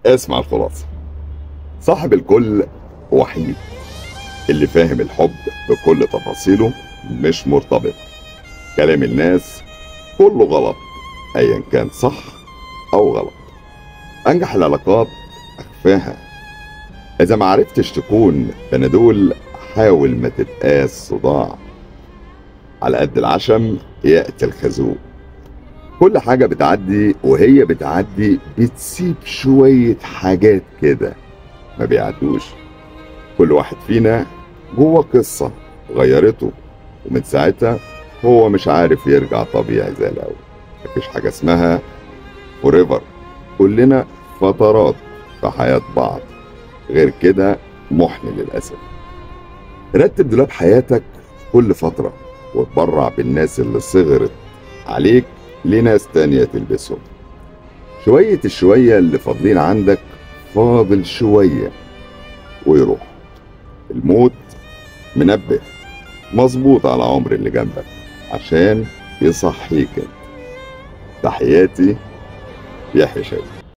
اسمع الخلاصة صاحب الكل وحيد اللي فاهم الحب بكل تفاصيله مش مرتبط كلام الناس كله غلط ايا كان صح او غلط انجح العلاقات اخفاها اذا ما عرفتش تكون بنادول حاول ما تبقاش صداع على قد العشم يأتي الخازوق كل حاجة بتعدي وهي بتعدي بتسيب شوية حاجات كده ما بيعدوش كل واحد فينا جوه قصة غيرته ومن ساعتها هو مش عارف يرجع طبيعي زي الأول مفيش حاجة اسمها فوريفر كلنا فترات في حياة بعض غير كده محن للأسف رتب دولاب حياتك كل فترة وتبرع بالناس اللي صغرت عليك لناس تانية تلبسهم شوية الشوية اللي فاضلين عندك فاضل شوية ويروح الموت منبه مظبوط على عمر اللي جنبك عشان يصحيك انت. تحياتي يحيى شايف